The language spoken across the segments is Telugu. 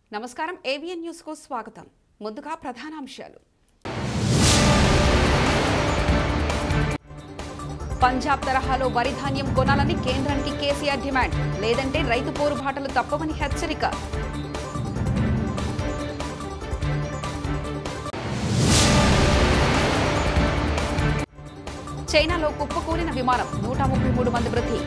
నమస్కారం ఏవిఎన్ న్యూస్ కు స్వాగతం ముందుగా ప్రధానాంశాలు పంజాబ్ తరహాలో వరి ధాన్యం కొనాలని కేంద్రానికి కేసీఆర్ డిమాండ్ లేదంటే రైతు పోరుబాటలు తప్పవని హెచ్చరిక చైనాలో కుప్పకూలిన విమానం నూట ముప్పై మూడు మంది మృతి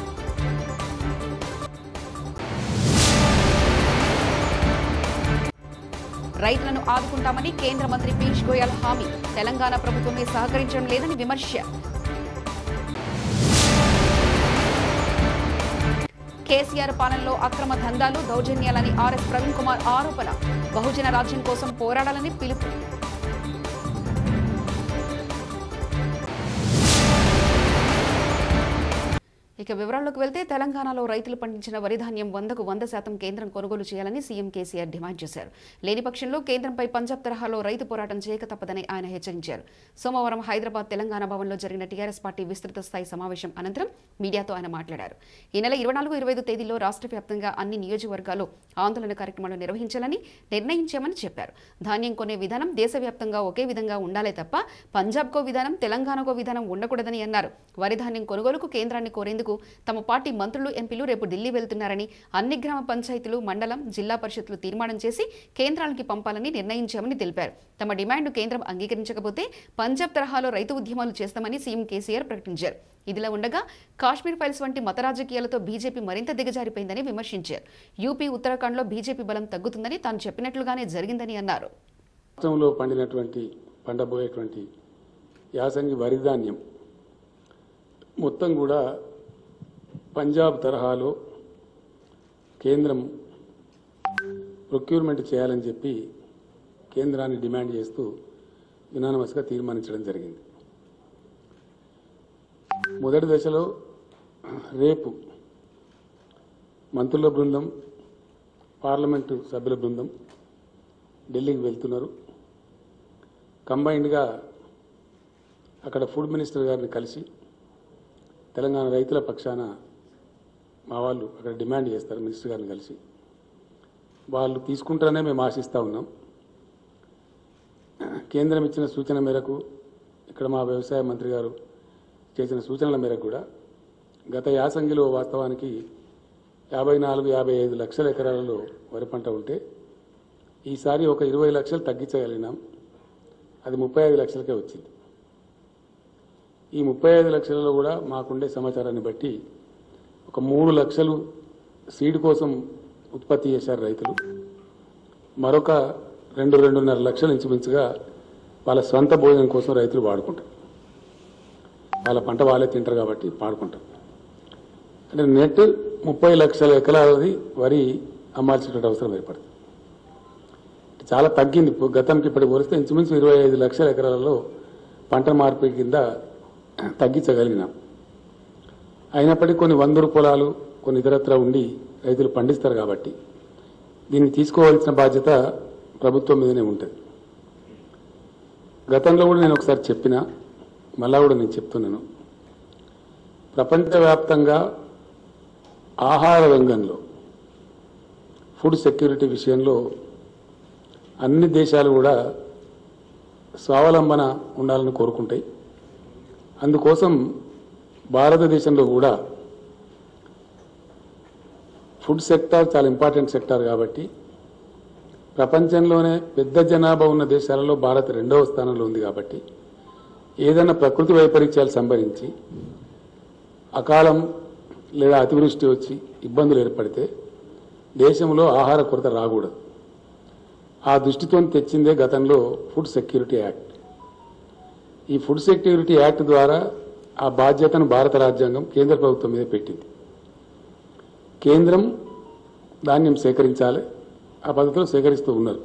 రైతులను ఆదుకుంటామని కేంద్ర మంత్రి పీయూష్ గోయల్ హామీ తెలంగాణ ప్రభుత్వమే సహకరించడం లేదని విమర్శ కేసీఆర్ పాలనలో అక్రమ దందాలు దౌర్జన్యాలని ఆర్ఎస్ ప్రవీణ్ కుమార్ ఆరోపణ బహుజన రాజ్యం కోసం పోరాడాలని పిలుపు ఇక వివరాల్లోకి వెళ్తే తెలంగాణలో రైతులు పండించిన వరి ధాన్యం వందకు వంద శాతం కేంద్రం కొనుగోలు చేయాలని సీఎం కేసీఆర్ డిమాండ్ చేశారు లేని పక్షంలో కేంద్రంపై పంజాబ్ తరహాలో రైతు పోరాటం చేయక తప్పదని ఆయన హెచ్చరించారు సోమవారం హైదరాబాద్ తెలంగాణ భవన్లో జరిగిన టీఆర్ఎస్ పార్టీ విస్తృత స్థాయి సమావేశం అనంతరం మీడియాతో ఆయన మాట్లాడారు ఈ నెల ఇరవై నాలుగు ఇరవై ఐదు తేదీలో రాష్ట్ర వ్యాప్తంగా అన్ని నియోజకవర్గాల్లో ఆందోళన కార్యక్రమాలు నిర్వహించాలని నిర్ణయించామని చెప్పారు ధాన్యం కొనే విధానం దేశవ్యాప్తంగా ఒకే విధంగా ఉండాలే తప్ప పంజాబ్కో విధానం తెలంగాణకో విధానం ఉండకూడదని అన్నారు వరి ధాన్యం కొనుగోలుకు కేంద్రాన్ని కోరేందుకు తమ పార్టీ మంత్రులు ఎంపీలు రేపు ఢిల్లీ వెళ్తున్నారని అన్ని గ్రామ పంచాయతీలు మండలం జిల్లా పరిషత్లు తీర్మానం చేసి కేంద్రానికి పంపాలని నిర్ణయించామని తెలిపారు తమ డిమాండ్ కేంద్రం అంగీకరించకపోతే పంజాబ్ తరహాలో రైతు ఉద్యమాలు చేస్తామని సీఎం కేసీఆర్ ప్రకటించారు ఇదిలా ఉండగా కాశ్మీర్ ఫైల్స్ వంటి మత రాజకీయాలతో బీజేపీ మరింత దిగజారిపోయిందని విమర్శించారు యూపీ ఉత్తరాఖండ్లో బీజేపీ బలం తగ్గుతుందని తాను చెప్పినట్లుగానే జరిగిందని అన్నారు రాష్ట్రంలో పండినటువంటి పండబోయేటువంటి యాసంగి వరి ధాన్యం మొత్తం కూడా పంజాబ్ తరహాలో కేంద్రం ప్రొక్యూర్మెంట్ చేయాలని చెప్పి కేంద్రాన్ని డిమాండ్ చేస్తూ యునానమస్గా తీర్మానించడం జరిగింది మొదటి దశలో రేపు మంత్రుల బృందం పార్లమెంటు సభ్యుల బృందం ఢిల్లీకి వెళ్తున్నారు కంబైన్డ్గా అక్కడ ఫుడ్ మినిస్టర్ గారిని కలిసి తెలంగాణ రైతుల పక్షాన మా వాళ్ళు అక్కడ డిమాండ్ చేస్తారు మినిస్టర్ గారిని కలిసి వాళ్ళు తీసుకుంటారనే మేము ఆశిస్తూ ఉన్నాం కేంద్రం ఇచ్చిన సూచన మేరకు ఇక్కడ మా వ్యవసాయ మంత్రి గారు చేసిన సూచనల మేరకు కూడా గత యాసంగిలో వాస్తవానికి యాభై నాలుగు యాభై ఐదు లక్షల ఎకరాలలో వరి పంట ఉంటే ఈసారి ఒక ఇరవై లక్షలు తగ్గించగలిగినాం అది ముప్పై ఐదు లక్షలకే వచ్చింది ఈ ముప్పై ఐదు లక్షలలో కూడా మాకుండే సమాచారాన్ని బట్టి ఒక మూడు లక్షలు సీడ్ కోసం ఉత్పత్తి చేశారు రైతులు మరొక రెండు రెండున్నర లక్షలు ఇంచుమించుగా వాళ్ళ స్వంత భోజనం కోసం రైతులు వాడుకుంటారు వాళ్ళ పంట వాళ్ళే తింటారు కాబట్టి వాడుకుంటారు అంటే నెట్ ముప్పై లక్షల ఎకరాలది వరి అమ్మాల్సినటువంటి అవసరం ఏర్పడుతుంది చాలా తగ్గింది ఇప్పుడు గతంకి ఇప్పటి పోలిస్తే ఇంచుమించు ఇరవై ఐదు లక్షల ఎకరాలలో పంట మార్పిడి కింద తగ్గించగలిగినాం అయినప్పటికీ కొన్ని వందరు పొలాలు కొన్ని ఇతరత్ర ఉండి రైతులు పండిస్తారు కాబట్టి దీన్ని తీసుకోవాల్సిన బాధ్యత ప్రభుత్వం మీదనే ఉంటుంది గతంలో కూడా నేను ఒకసారి చెప్పిన మళ్ళా కూడా నేను చెప్తున్నాను ప్రపంచవ్యాప్తంగా ఆహార రంగంలో ఫుడ్ సెక్యూరిటీ విషయంలో అన్ని దేశాలు కూడా స్వావలంబన ఉండాలని కోరుకుంటాయి అందుకోసం భారతదేశంలో కూడా ఫుడ్ సెక్టార్ చాలా ఇంపార్టెంట్ సెక్టార్ కాబట్టి ప్రపంచంలోనే పెద్ద జనాభా ఉన్న దేశాలలో భారత్ రెండవ స్థానంలో ఉంది కాబట్టి ఏదైనా ప్రకృతి వైపరీత్యాలు సంభరించి అకాలం లేదా అతివృష్టి వచ్చి ఇబ్బందులు ఏర్పడితే దేశంలో ఆహార కొరత రాకూడదు ఆ దృష్టితో తెచ్చిందే గతంలో ఫుడ్ సెక్యూరిటీ యాక్ట్ ఈ ఫుడ్ సెక్యూరిటీ యాక్ట్ ద్వారా ఆ బాధ్యతను భారత రాజ్యాంగం కేంద్ర ప్రభుత్వం మీద పెట్టింది కేంద్రం ధాన్యం సేకరించాలి ఆ పద్ధతిలో సేకరిస్తూ ఉన్నారు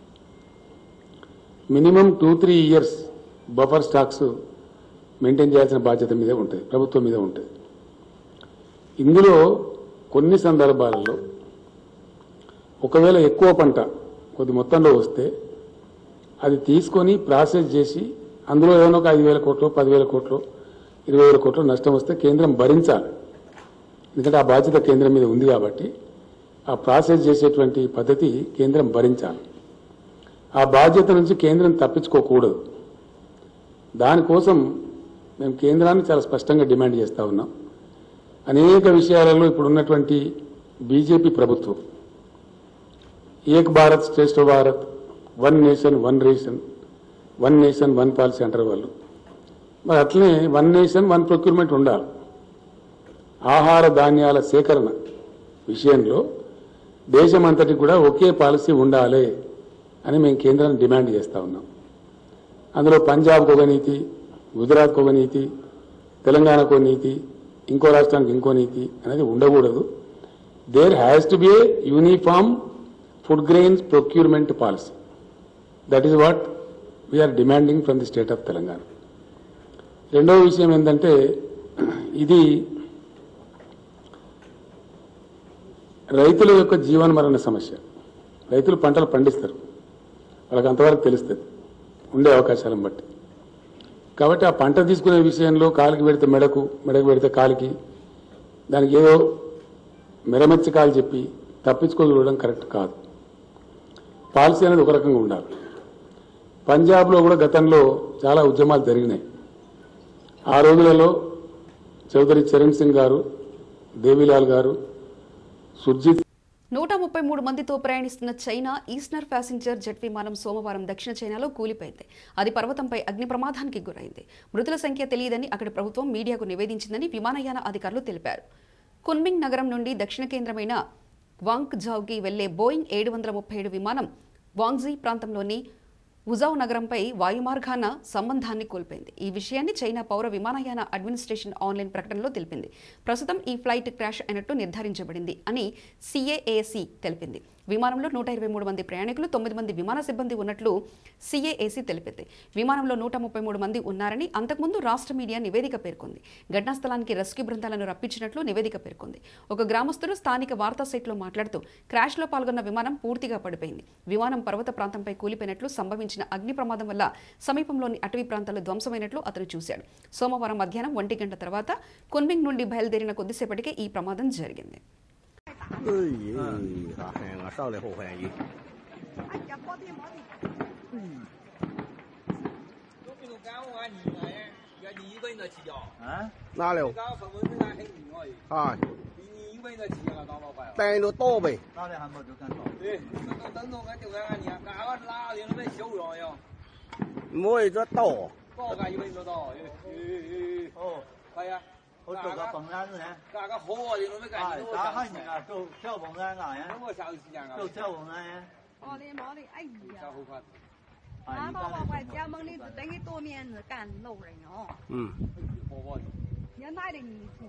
minimum two three years buffer stocks maintain చేయాల్సిన బాధ్యత మీదే ఉంటుంది ప్రభుత్వం మీద ఉంటుంది ఇందులో కొన్ని సందర్భాలలో ఒకవేళ ఎక్కువ పంట కొద్ది మొత్తంలో వస్తే అది తీసుకొని ప్రాసెస్ చేసి అందులో ఏమైనా ఒక ఐదు వేల కోట్లు పదివేల కోట్లు ఇరవై వేల కోట్లు నష్టం వస్తే కేంద్రం భరించాలి ఎందుకంటే ఆ బాధ్యత కేంద్రం మీద ఉంది కాబట్టి ఆ ప్రాసెస్ చేసేటువంటి పద్ధతి కేంద్రం భరించాలి ఆ బాధ్యత నుంచి కేంద్రం తప్పించుకోకూడదు దానికోసం మేము కేంద్రాన్ని చాలా స్పష్టంగా డిమాండ్ చేస్తా ఉన్నాం అనేక విషయాలలో ఇప్పుడు ఉన్నటువంటి బీజేపీ ప్రభుత్వం Ek Bharat Shreshtha Bharat one nation one ration one nation one policy అంటారు వాళ్ళు మరి అట్లనే వన్ నేషన్ వన్ ప్రొక్యూర్మెంట్ ఉండాలి ఆహార ధాన్యాల సేకరణ విషయంలో దేశమంతటికి కూడా ఒకే పాలసీ ఉండాలి అని మేము కేంద్రాన్ని డిమాండ్ చేస్తా ఉన్నాం అందులో పంజాబ్కు ఒక నీతి గుజరాత్కు ఒక నీతి తెలంగాణకు ఒక నీతి ఇంకో రాష్ట్రానికి ఇంకో నీతి అనేది ఉండకూడదు there has to be a uniform food grains procurement policy that is what we are demanding from the state of Telangana రెండవ విషయం ఏంటంటే ఇది రైతుల యొక్క జీవన మరణ సమస్య రైతులు పంటలు పండిస్తారు వాళ్ళకి అంతవరకు తెలుస్తుంది ఉండే అవకాశాలను బట్టి కాబట్టి ఆ పంట తీసుకునే విషయంలో కాలికి పెడితే మెడకు మెడకు పెడితే కాలికి దానికి ఏదో మెరమెచ్చకాలు చెప్పి తప్పించుకోగలడం కరెక్ట్ కాదు పాలసీ అనేది ఒక రకంగా ఉండాలి పంజాబ్లో కూడా గతంలో చాలా ఉద్యమాలు జరిగినాయి ఆ రోజులలో చౌదరి చరణ్ సింగ్ గారు దేవిలాల్ గారు సుర్జిత్ నూట ముప్పై మూడు మందితో ప్రయాణిస్తున్న చైనా ఈస్టర్న్ ప్యాసింజర్ జెట్ విమానం సోమవారం దక్షిణ చైనాలో కూలిపోయింది అది పర్వతంపై అగ్ని ప్రమాదానికి గురైంది మృతుల సంఖ్య తెలియదని అక్కడి ప్రభుత్వం మీడియాకు నివేదించిందని విమానయాన అధికారులు తెలిపారు కున్మింగ్ నగరం నుండి దక్షిణ కేంద్రమైన వాంగ్ జావ్కి వెళ్లే బోయింగ్ ఏడు వందల ముప్పై ఏడు విమానం వాంగ్జీ ప్రాంతంలోని ఉజావ్ నగరంపై వాయుమార్గాన సంబంధాన్ని కోల్పోయింది ఈ విషయాన్ని చైనా పౌర విమానయాన అడ్మినిస్ట్రేషన్ ఆన్లైన్ ప్రకటనలో తెలిపింది ప్రస్తుతం ఈ ఫ్లైట్ క్రాష్ అయినట్టు నిర్ధారించబడింది అని సిఏఏసి తెలిపింది విమానంలో నూట ఇరవై మూడు మంది ప్రయాణికులు తొమ్మిది మంది విమాన సిబ్బంది ఉన్నట్లు సిఏఏసి తెలిపింది విమానంలో నూట ముప్పై మూడు మంది ఉన్నారని అంతకుముందు రాష్ట్ర మీడియా నివేదిక పేర్కొంది ఘటనా స్థలానికి రెస్క్యూ బృందాలను రప్పించినట్లు నివేదిక పేర్కొంది ఒక గ్రామస్తుడు స్థానిక వార్తా సైట్లో మాట్లాడుతూ క్రాష్లో పాల్గొన్న విమానం పూర్తిగా పడిపోయింది విమానం పర్వత ప్రాంతంపై కూలిపోయినట్లు సంభవించిన అగ్ని ప్రమాదం వల్ల సమీపంలోని అటవీ ప్రాంతాలు ధ్వంసమైనట్లు అతను చూశాడు సోమవారం మధ్యాహ్నం ఒంటి గంట తర్వాత కున్మింగ్ నుండి బయలుదేరిన కొద్దిసేపటికే ఈ ప్రమాదం జరిగింది 哎呀，大汉啊，少来后欢迎。 都没有干我你哎，要你一个人在骑啊？ 啊， 哪了？ 刚分分钟还很硬哦， 啊， 比你一个人在骑啊，当老快了。 带着倒呗。 哪里还没就干到？ 对，等等等，俺就看看你，俺个哪里都没修上呀？ 摸一个倒， 搞个一个人到，哎哎哎哦， 哎，哎呀， 我做个蹦山子呢， 俺个好的都没干啊净，， 啥喊你啊？走小蹦山干呀？ 我下次时间啊， 走小蹦山呀？ 毛的毛的，哎呀， 下后看， 啊， 拿到我你干外家门的是等于多面子干路人哦， 嗯， 好好的。 也哪里你去？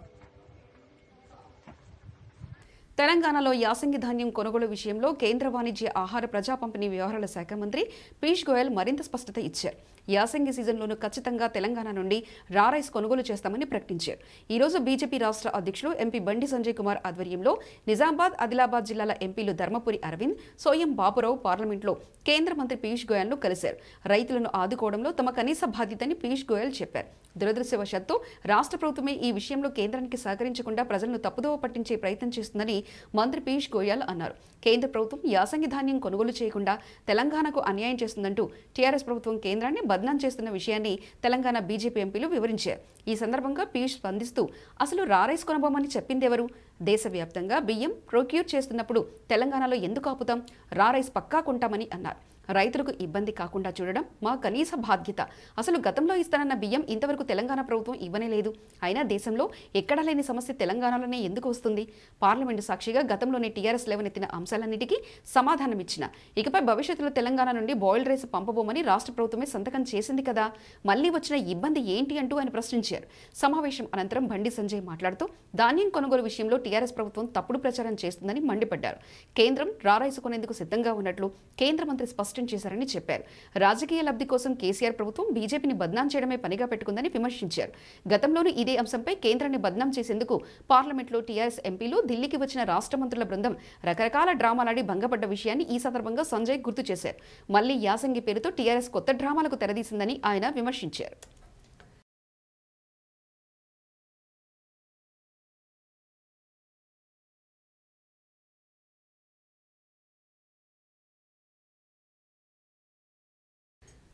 తెలంగాణలో యాసంగి ధాన్యం కొనుగోలు విషయంలో కేంద్ర వాణిజ్య ఆహార ప్రజా పంపిణీ వ్యవహారాల శాఖ మంత్రి పీయూష్ గోయల్ మరింత స్పష్టత ఇచ్చారు యాసంగి సీజన్లోనూ ఖచ్చితంగా తెలంగాణ నుండి రా రైస్ కొనుగోలు చేస్తామని ప్రకటించారు ఈ రోజు బీజేపీ రాష్ట్ర అధ్యక్షులు ఎంపీ బండి సంజయ్ కుమార్ ఆధ్వర్యంలో నిజామాబాద్ ఆదిలాబాద్ జిల్లాల ఎంపీలు ధర్మపురి అరవింద్ సోయం బాబురావు పార్లమెంట్లో కేంద్ర మంత్రి పీయూష్ గోయల్ను కలిశారు రైతులను ఆదుకోవడంలో తమ కనీస బాధ్యతని పీయూష్ గోయల్ చెప్పారు దురదృష్టవశాత్తు రాష్ట్ర ప్రభుత్వమే ఈ విషయంలో కేంద్రానికి సహకరించకుండా ప్రజలను తప్పుదోవ పట్టించే ప్రయత్నం చేస్తుందని మంత్రి పీయూష్ గోయల్ అన్నారు కేంద్ర ప్రభుత్వం యాసంగి ధాన్యం కొనుగోలు చేయకుండా తెలంగాణకు అన్యాయం చేస్తుందంటూ టీఆర్ఎస్ ప్రభుత్వం కేంద్రాన్ని బద్నాం చేస్తున్న విషయాన్ని తెలంగాణ బీజేపీ ఎంపీలు వివరించారు ఈ సందర్భంగా పీయూష్ స్పందిస్తూ అసలు రారైస్ కొనబోమని చెప్పిందెవరు దేశవ్యాప్తంగా బియ్యం ప్రొక్యూర్ చేస్తున్నప్పుడు తెలంగాణలో ఎందుకు ఆపుతాం రారైస్ పక్కా కొంటామని అన్నారు రైతులకు ఇబ్బంది కాకుండా చూడడం మా కనీస బాధ్యత అసలు గతంలో ఇస్తానన్న బియ్యం ఇంతవరకు తెలంగాణ ప్రభుత్వం ఇవ్వనే లేదు అయినా దేశంలో ఎక్కడా లేని సమస్య తెలంగాణలోనే ఎందుకు వస్తుంది పార్లమెంటు సాక్షిగా గతంలోనే టీఆర్ఎస్ లేవనెత్తిన అంశాలన్నిటికీ సమాధానమిచ్చిన ఇకపై భవిష్యత్తులో తెలంగాణ నుండి బాయిల్డ్ రైస్ పంపబోమని రాష్ట్ర ప్రభుత్వమే సంతకం చేసింది కదా మళ్లీ వచ్చిన ఇబ్బంది ఏంటి అంటూ ఆయన ప్రశ్నించారు సమావేశం అనంతరం బండి సంజయ్ మాట్లాడుతూ ధాన్యం కొనుగోలు విషయంలో టీఆర్ఎస్ ప్రభుత్వం తప్పుడు ప్రచారం చేస్తుందని మండిపడ్డారు కేంద్రం రా రైస్ కొనేందుకు సిద్ధంగా ఉన్నట్లు కేంద్ర మంత్రి స్పష్టం చేశారని చెప్పారు రాజకీయ లబ్ధి కోసం కేసీఆర్ ప్రభుత్వం బీజేపీని బద్నాం చేయడమే పనిగా పెట్టుకుందని విమర్శించారు గతంలోనూ ఇదే అంశంపై కేంద్రాన్ని బద్నాం చేసేందుకు పార్లమెంట్లో టీఆర్ఎస్ ఎంపీలు ఢిల్లీకి వచ్చిన రాష్ట్ర మంత్రుల బృందం రకరకాల డ్రామాలాడి భంగపడ్డ విషయాన్ని ఈ సందర్భంగా సంజయ్ గుర్తు చేశారు మళ్లీ యాసంగి పేరుతో టీఆర్ఎస్ కొత్త డ్రామాలకు తెరదీసిందని ఆయన విమర్శించారు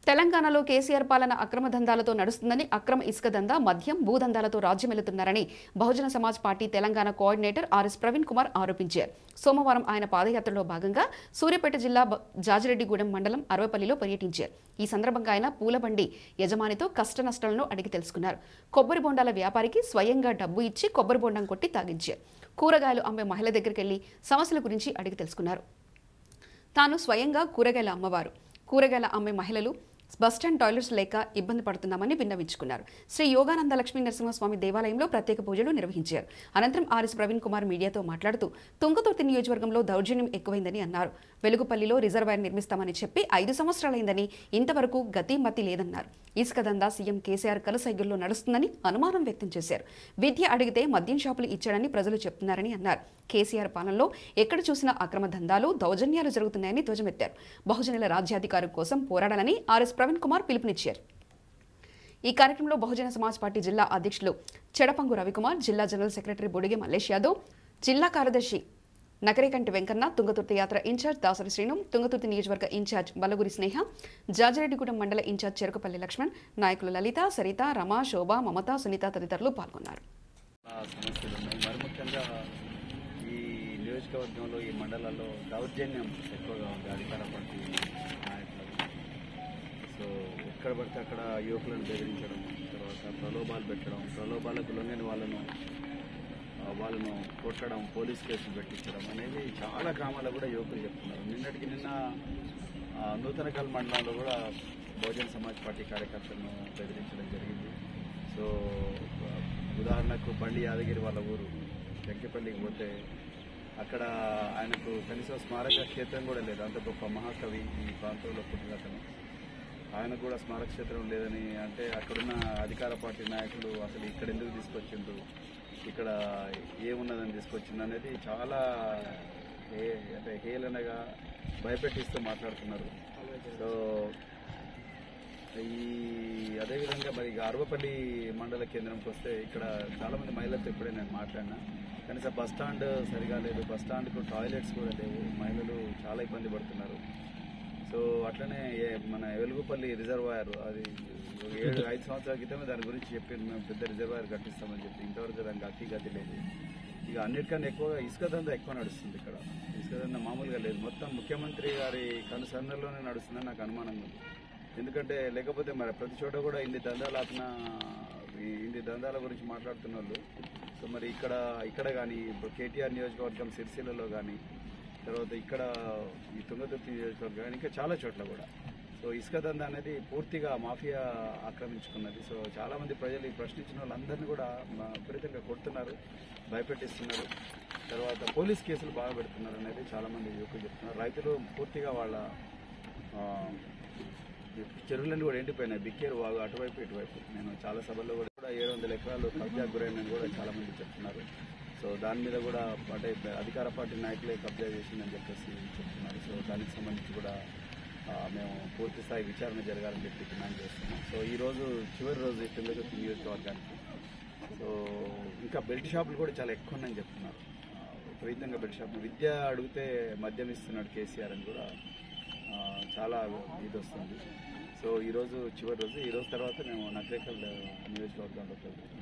తెలంగాణలో కేసీఆర్ పాలన అక్రమ దందాలతో నడుస్తుందని అక్రమ ఇసుక దందా మద్యం భూదందాలతో రాజ్యమెలుతున్నారని Bahujan Samaj party Telangana coordinator RS Praveen Kumar ఆరోపించారు సోమవారం ఆయన పాదయాత్రలో భాగంగా సూర్యాపేట జిల్లా బ- జాజిరెడ్డిగూడెం మండలం అరవపల్లిలో పర్యటించారు ఈ సందర్భంగా ఆయన పూలబండి యజమానితో కష్ట నష్టాలను అడిగి తెలుసుకున్నారు కొబ్బరి బొండాల వ్యాపారికి స్వయంగా డబ్బు ఇచ్చి కొబ్బరి బొండం కొట్టి తాగించారు కూరగాయలు అమ్మే మహిళ దగ్గరికి వెళ్లి సమస్యల గురించి అడిగి తెలుసుకున్నారు తాను స్వయంగా కూరగాయల అమ్మవారు కూరగాయల అమ్మే మహిళలు బస్టాండ్ టాయిలెట్స్ లేక ఇబ్బంది పడుతున్నామని విన్నవించుకున్నారు శ్రీ యోగానంద లక్ష్మీ నరసింహస్వామి దేవాలయంలో ప్రత్యేక పూజలు నిర్వహించారు అనంతరం ఆర్ఎస్ ప్రవీణ్ కుమార్ మీడియాతో మాట్లాడుతూ తుంగతుర్తి నియోజకవర్గంలో దౌర్జన్యం ఎక్కువైందని అన్నారు వెలుగుపల్లిలో రిజర్వాయర్ నిర్మిస్తామని చెప్పి ఐదు సంవత్సరాలైందని ఇంతవరకు గతి మతి లేదన్నారు ఇసుక దందా సీఎం కేసీఆర్ కలసైగుల్లో నడుస్తుందని అనుమానం వ్యక్తం చేశారు విద్య అడిగితే మద్యం షాపులు ఇచ్చాడని ప్రజలు చెప్తున్నారని అన్నారు కేసీఆర్ పాలనలో ఎక్కడ చూసినా అక్రమ దందాలు దౌర్జన్యాలు జరుగుతున్నాయని ధ్వజమెత్తారు బహుజనుల రాజ్యాధికారం కోసం పోరాడాలని ఆర్ఎస్ ప్రవీణ్ కుమార్ పిలుపునిచ్చారు ఈ కార్యక్రమంలో బహుజన సమాజ్ పార్టీ జిల్లా అధ్యక్షులు చెడపంగు రవికుమార్ జిల్లా జనరల్ సెక్రటరీ బొడిగె మల్లేష్ యాదవ్ జిల్లా కార్యదర్శి నకరేకంటి వెంకన్న తుంగతుర్తి యాత్ర ఇన్ఛార్జ్ దాసరి శ్రీను తుంగతుర్తి నియోజకవర్గ ఇన్ఛార్జ్ బలగురి స్నేహ జాజిరెడ్డిగూడెం మండల ఇన్ఛార్జ్ చెరుకుపల్లి లక్ష్మణ్ నాయకులు లలిత సరిత రమ శోభ మమత సునీత తదితరులు పాల్గొన్నారు చాలా సమస్యలు ఉన్నాయి మరి ముఖ్యంగా ఈ నియోజకవర్గంలో ఈ మండలాల్లో దౌర్జన్యం ఎక్కువగా ఉంది అధికార పార్టీ నాయకులు సో ఎక్కడ పడితే అక్కడ యువకులను బెదిరించడం తర్వాత ప్రలోభాలు పెట్టడం ప్రలోభాలకు లొంగని వాళ్ళను ఆ, వాళ్ళను కొట్టడం పోలీస్ కేసులు పెట్టించడం అనేది చాలా గ్రామాల్లో కూడా యువకులు చెప్తున్నారు నిన్నటికి నిన్న ఆ, నూతనకల్ మండలంలో కూడా బహుజన సమాజ్ పార్టీ కార్యకర్తలను బెదిరించడం జరిగింది సో ఆ, ఉదాహరణకు బండి యాదగిరి వాళ్ళ ఊరు వెంకపల్లికి పోతే అక్కడ ఆయనకు కనీసం స్మారక క్షేత్రం కూడా లేదు అంత గొప్ప మహాకవి ఈ ప్రాంతంలో పుట్టిన అతను ఆయన కూడా స్మారక క్షేత్రం లేదని అంటే అక్కడున్న అధికార పార్టీ నాయకులు అసలు ఇక్కడ ఎందుకు తీసుకొచ్చిండ్రు ఇక్కడ ఏమున్నదని తీసుకొచ్చిండు అనేది చాలా హే అంటే హేళనగా భయపెట్టిస్తూ మాట్లాడుతున్నారు సో ఈ అదేవిధంగా మరి ఇక అరవపల్లి మండల కేంద్రంకి వస్తే ఇక్కడ చాలా మంది మహిళలతో ఇప్పుడే నేను మాట్లాడినా కనీసం బస్ స్టాండ్ సరిగా లేదు బస్ స్టాండ్కు టాయిలెట్స్ కూడా లేవు మహిళలు చాలా ఇబ్బంది పడుతున్నారు సో అట్లనే ఏ- మన వెలుగుపల్లి రిజర్వాయర్ అది ఒక ఏడు ఐదు సంవత్సరాల క్రితమే దాని గురించి చెప్పి మేము పెద్ద రిజర్వాయర్ కట్టిస్తామని చెప్పి ఇంతవరకు దానికి అతి గతి లేదు ఇక అన్నిటికన్నా ఎక్కువగా ఇసుక దందా ఎక్కువ నడుస్తుంది ఇక్కడ ఇసుక దందా మామూలుగా లేదు మొత్తం ముఖ్యమంత్రి గారి కనుసన్నల్లోనే నడుస్తుందని నాకు అనుమానంగా ఉంది ఎందుకంటే లేకపోతే మరి ప్రతి చోట కూడా ఇన్ని దందాలు ఆపిన ఈ- ఇన్ని దందాల గురించి మాట్లాడుతున్న వాళ్ళు సో మరి ఇక్కడ ఇక్కడ కానీ ఇప్పుడు కేటీఆర్ నియోజకవర్గం సిరిసిల్లలో కానీ తర్వాత ఇక్కడ ఈ తుంగతుర్తి నియోజకవర్గం కానీ ఇంకా చాలా చోట్ల కూడా సో ఇసుక దందా అనేది పూర్తిగా మాఫియా ఆక్రమించుకున్నది సో చాలా మంది ప్రజలు ఈ ప్రశ్నించిన వాళ్ళందరినీ కూడా మా విపరీతంగా కొడుతున్నారు భయపెట్టిస్తున్నారు తర్వాత పోలీస్ కేసులు బాగా పెడుతున్నారు అనేది చాలా మంది యువకులు చెప్తున్నారు రైతులు పూర్తిగా వాళ్ళ ఆ, ఈ చెరువులన్నీ కూడా ఎండిపోయినాయి బిక్కేరు వాగు అటువైపు ఇటువైపు నేను చాలా సభల్లో కూడా కూడా ఏడు వందల ఎకరాలు కబ్జా గురైనని కూడా చాలా మంది చెప్తున్నారు సో దాని మీద కూడా అంటే అధికార పార్టీ నాయకులే కబ్జా చేసిందని చెప్పేసి చెప్తున్నారు సో దానికి సంబంధించి కూడా ఆ, మేము పూర్తి స్థాయి విచారణ జరగాలని చెప్పి డిమాండ్ చేస్తున్నాం సో ఈ రోజు చివరి రోజు ఈ తుంగతుర్తి నియోజకవర్గానికి సో ఇంకా బెల్ట్ షాపులు కూడా చాలా ఎక్కువ ఉన్నాయని చెప్తున్నారు ఆ, విపరీతంగా బెల్ట్ షాపులు విద్య అడిగితే మద్యం ఇస్తున్నాడు కేసీఆర్ అని కూడా ఆ, చాలా ఇది వస్తుంది సో ఈరోజు చివరి రోజు ఈ రోజు తర్వాత మేము నకరేకల్ నియోజకవర్గంలో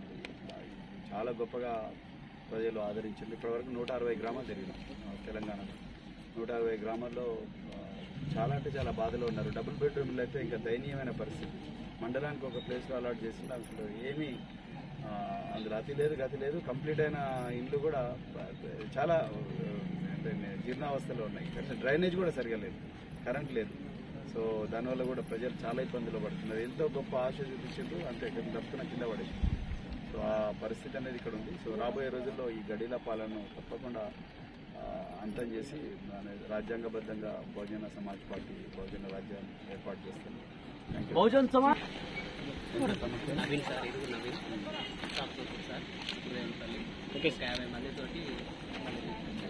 చాలా గొప్పగా ప్రజలు ఆదరించింది ఇప్పటివరకు నూట అరవై గ్రామాలు జరిగినాం ఆ, తెలంగాణలో నూట అరవై గ్రామాల్లో ఆ, చాలా అంటే చాలా బాధలో ఉన్నారు డబుల్ బెడ్రూమ్లు అయితే ఇంకా దయనీయమైన పరిస్థితి మండలానికి ఒక ప్లేస్లో అలాట్ చేసి అసలు ఏమీ ఆ, అందులో అతి లేదు గతి లేదు కంప్లీట్ అయిన ఇల్లు కూడా చాలా ఆ, అంటే జీర్ణావస్థలో ఉన్నాయి కనీసం డ్రైనేజ్ కూడా సరిగా లేదు కరెంట్ లేదు సో దానివల్ల కూడా ప్రజలు చాలా ఇబ్బందులు పడుతున్నారు ఎంతో గొప్ప ఆశ చూపించారు అంతే తప్పున కింద పడేసి సో ఆ పరిస్థితి అనేది ఇక్కడ ఉంది సో రాబోయే రోజుల్లో ఈ గడిల పాలనను తప్పకుండా ఆ, అంతం చేసి మన రాజ్యాంగబద్ధంగా బహుజన సమాజ్ పార్టీ బహుజన రాజ్యాన్ని ఏర్పాటు చేస్తుంది thank you Bahujan Samaj Naveen sir ఇది నవీన్ షాప్ చూస్తుంది సార్ రేవంపల్లి ఓకే యాభై మందితోటి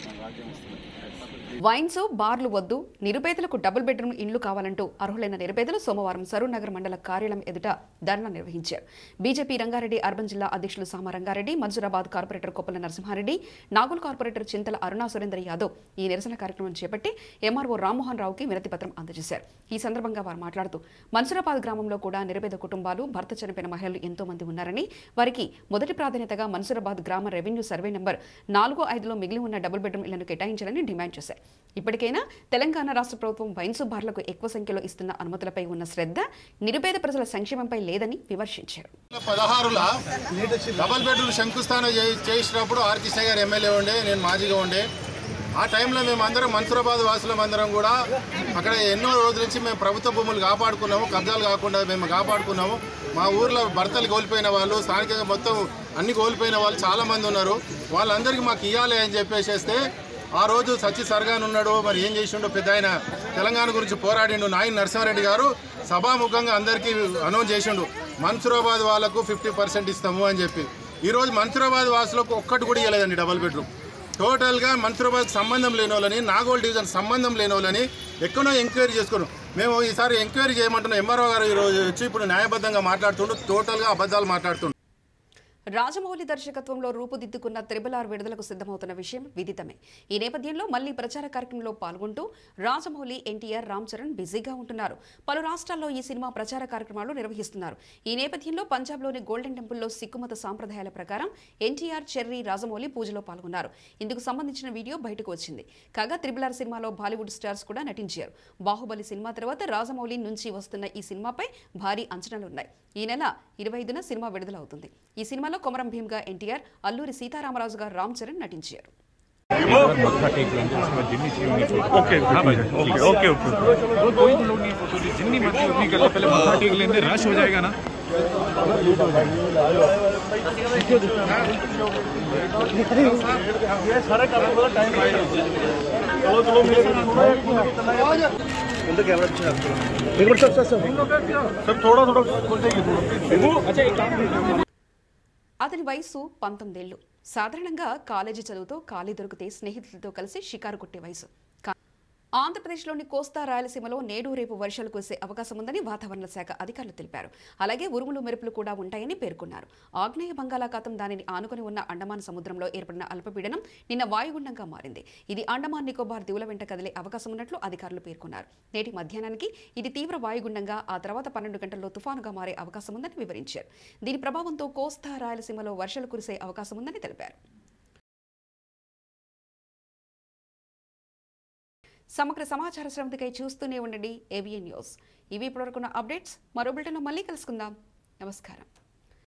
రాజ్యం వస్తుంది వైన్స్ బార్లు వద్దు నిరుపేదలకు డబుల్ బెడ్రూమ్ ఇండ్లు కావాలంటూ అర్హులైన నిరుపేదలు సోమవారం సరూర్ నగర్ మండల కార్యాలయం ఎదుట ధర్నా నిర్వహించారు బీజేపీ రంగారెడ్డి అర్బన్ జిల్లా అధ్యక్షులు సామ రంగారెడ్డి మన్సూరాబాద్ కార్పొరేటర్ కొప్పల నరసింహారెడ్డి నాగోల్ కార్పొరేటర్ చింతల అరుణా సురేందర్ యాదవ్ ఈ నిరసన కార్యక్రమం చేపట్టి ఎంఆర్ఓ రామ్మోహన్ రావుకి వినతి పత్రం అందజేశారు ఈ సందర్భంగా వారు మాట్లాడుతూ మన్సూరాబాద్ గ్రామంలో కూడా నిరుపేద కుటుంబాలు భర్త చనిపోయిన మహిళలు ఎంతో మంది ఉన్నారని వారికి మొదటి ప్రాధాన్యతగా మన్సూరాబాద్ గ్రామ రెవెన్యూ సర్వే నెంబర్ నాలుగు ఐదులో మిగిలి ఉన్న డబుల్ బెడ్రూమ్ ఇళ్లను కేటాయించాలని డిమాండ్ చేశారు ఇప్పటికైనా తెలంగాణ రాష్ట్ర ప్రభుత్వం వైన్స్ బార్లకు ఎక్కువ సంఖ్యలో ఇస్తున్న అనుమతులపై ఉన్న శ్రద్ధ నిరుపేద ప్రజల సంక్షేమంపై లేదని విమర్శించారు పదహారుల డబల్ బెడ్రూమ్ శంకుస్థానం చే- చేసినప్పుడు ఆర్ కృష్ణ గారు ఎమ్మెల్యే ఉండే నేను మాజీగా ఉండే ఆ టైంలో మేము అందరం మన్సూరాబాద్ వాసులం అందరం కూడా అక్కడ ఎన్నో రోజుల నుంచి మేము ప్రభుత్వ భూములు కాపాడుకున్నాము కబ్జాలు కాకుండా మేము కాపాడుకున్నాము మా ఊర్లో భర్తలు కోల్పోయిన వాళ్ళు స్థానికంగా మొత్తం అన్ని కోల్పోయిన వాళ్ళు చాలా మంది ఉన్నారు వాళ్ళందరికీ మాకు ఇవ్వాలి అని చెప్పేసేస్తే ఆ రోజు సచి సర్గాన్ ఉన్నాడు మరి ఏం చేసిండో పెద్ద ఆయన తెలంగాణ గురించి పోరాడిండు నాయన్ నరసింహారెడ్డి గారు సభాముఖంగా అందరికీ అనౌన్స్ చేసిండు మన్సూరాబాద్ వాళ్ళకు ఫిఫ్టీ పర్సెంట్ ఇస్తాము అని చెప్పి ఈరోజు మన్సూరాబాద్ వాసులకు ఒక్కటి కూడా ఇవ్వలేదండి డబల్ బెడ్రూమ్ టోటల్గా మన్సూరాబాద్ సంబంధం లేని వాళ్ళని నాగోల్ డివిజన్ సంబంధం లేని వాళ్ళని ఎక్కడో ఎంక్వైరీ చేసుకున్నాం మేము ఈసారి ఎంక్వైరీ చేయమంటున్నాం ఎంఆర్ఓ గారు ఈరోజు వచ్చి ఇప్పుడు న్యాయబద్ధంగా మాట్లాడుతుండు టోటల్గా అబద్ధాలు మాట్లాడుతుండు రాజమౌళి దర్శకత్వంలో రూపుదిద్దుకున్న త్రిబుల్ ఆర్ విడుదలకు సిద్ధమవుతున్న విషయం విదితమే ఈ నేపథ్యంలో మళ్లీ ప్రచార కార్యక్రమంలో పాల్గొంటూ రాజమౌళి ఎన్టీఆర్ రామ్ చరణ్ బిజీగా ఉంటున్నారు పలు రాష్ట్రాల్లో ఈ సినిమా ప్రచార కార్యక్రమాలు నిర్వహిస్తున్నారు ఈ నేపథ్యంలో పంజాబ్లోని గోల్డెన్ టెంపుల్లో సిక్కుమత సాంప్రదాయాల ప్రకారం ఎన్టీఆర్ చెర్రీ రాజమౌళి పూజలో పాల్గొన్నారు ఇందుకు సంబంధించిన వీడియో బయటకు వచ్చింది కాగా త్రిబుల్ ఆర్ సినిమాలో బాలీవుడ్ స్టార్స్ కూడా నటించారు బాహుబలి సినిమా తర్వాత రాజమౌళి నుంచి వస్తున్న ఈ సినిమాపై భారీ అంచనాలున్నాయి ఈ నెల ఇరవై ఐదున సినిమా విడుదలవుతుంది ఈ సినిమాలో కొమరం భీమ్గా ఎన్టీఆర్ అల్లూరి సీతారామరాజుగా రామ్ చరణ్ నటించారు ओके हाँ भाई ओके ओके ओके वो कोई लोग नहीं फोटो ली जितनी मर्जी उतनी कर ले पहले मत्था टेक लेंगे रश हो जाएगा ना అతని వయసు పంతొమ్మిదేళ్లు సాధారణంగా కాలేజీ చదువుతో ఖాళీ దొరికితే స్నేహితులతో కలిసి షికారు కొట్టే వయసు కా- ఆంధ్రప్రదేశ్లోని కోస్తా రాయలసీమలో నేడు రేపు వర్షాలు కురిసే అవకాశం ఉందని వాతావరణ శాఖ అధికారులు తెలిపారు అలాగే ఉరుములు మెరుపులు కూడా ఉంటాయని పేర్కొన్నారు ఆగ్నేయ బంగాళాఖాతం దానిని ఆనుకుని ఉన్న అండమాన్ సముద్రంలో ఏర్పడిన అల్పపీడనం నిన్న వాయుగుండంగా మారింది ఇది అండమాన్ నికోబార్ దివుల వెంట కదిలే అవకాశం ఉన్నట్లు అధికారులు పేర్కొన్నారు నేటి మధ్యాహ్నానికి ఇది తీవ్ర వాయుగుండంగా ఆ తర్వాత పన్నెండు గంటల్లో తుఫానుగా మారే అవకాశం ఉందని వివరించారు దీని ప్రభావంతో కోస్తా రాయలసీమలో వర్షాలు కురిసే అవకాశం ఉందని తెలిపారు సమగ్ర సమాచార శ్రవంతికై చూస్తూనే ఉండండి ఏవిఎన్ న్యూస్ ఇవి ఇప్పటివరకున్న అప్డేట్స్ మరో బులెటిన్లో మళ్ళీ కలుసుకుందాం నమస్కారం